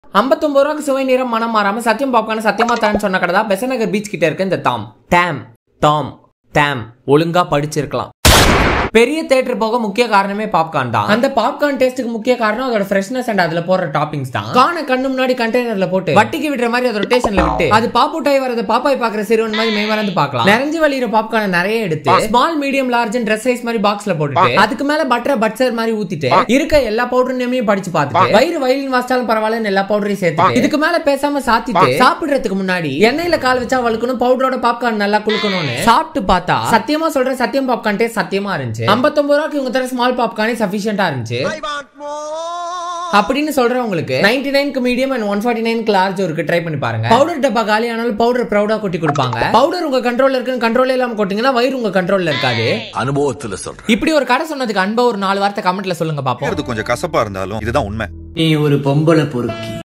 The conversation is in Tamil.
ஐம்பத்தொன்பது ரூபாய்க்கு சுவை நிறம் மனம் மாறாம சத்தியம் பாப்கார்ன் சத்தியமா தரேன்னு சொன்ன கடை தான் பெசநகர் பீச் கிட்ட இருக்கு இந்த தாம் டேம் டாம் டேம் ஒழுங்கா படிச்சிருக்கலாம் பெரிய தேட்டர் போக முக்கிய காரணமே பாப்கார்ன் தான் அந்த பாப்கார்ன் டேஸ்ட்டுக்கு முக்கிய காரணம் அதோட ஃப்ரெஷ்னஸ் அண்ட் அதுல போடுற டாப்பிங்ஸ் தான் கான கண்ணு முன்னாடி கண்டெய்னர்ல போட்டு வட்டிக்கு விடுற மாதிரி அது ரொட்டேஷன்ல விட்டு அது பாப்புட்டாய் வரது பாப்பாய் பாக்குற சிறுவன் மாதிரி மெய்மறந்து பார்க்கலாம் நிறைஞ்சு வழியிற பாப்கார்ன் நிறைய எடுத்து small medium large dress size மாதிரி பாக்ஸ்ல போட்டுட்டு அதுக்கு மேல பட்டர் பட்சர் மாதிரி ஊத்திட்டு இருக்க எல்லா பவுடர் படிச்சு பார்த்துட்டு வயிறு வயலின் வாசிச்சாலும் பரவாயில்லன்னு எல்லா பவுடரையும் சேர்த்து இதுக்கு மேல பேசாம சாத்திட்டு சாப்பிடுறதுக்கு முன்னாடி எண்ணெயில கால் வச்சா வழுக்கணும் பவுடரோட பாப்கார்ன் நல்லா குளுக்கணும்னு சாப்பிட்டு பார்த்தா சத்தியமா சொல்றேன் சத்தியம் பாப்கார்ன் டேஸ்ட் சத்தியமா இருந்துச்சு 59 ரூபாய்க்கு இவங்க தர ஸ்மால் பாப்கார்னே சஃபிஷியன்டா இருந்துச்சு அப்படின்னு சொல்றவங்களுக்கு 99 நைன்க்கு மீடியம் அண்ட் ஒன் ஃபார்ட்டி நைன்க்கு லார்ஜ் இருக்கு ட்ரை பண்ணி பாருங்க பவுடர் டப்பா காலி ஆனாலும் பவுடர் ப்ரௌடா கொட்டி கொடுப்பாங்க பவுடர் உங்க கண்ட்ரோல்ல இருக்குன்னு கண்ட்ரோல் இல்லாம கொட்டிங்கன்னா வயிறு உங்க கண்ட்ரோல்ல இருக்காது அனுபவத்துல சொல்றேன் இப்படி ஒரு கடை சொன்னதுக்கு அன்பா ஒரு நாலு வார்த்தை கமெண்ட்ல சொல்லுங்க பாப்போம் அது கொஞ்சம் கசப்பா இருந்தாலும் இதுதான் உண்மை நீ ஒரு பொம்பளை பொறுக்கி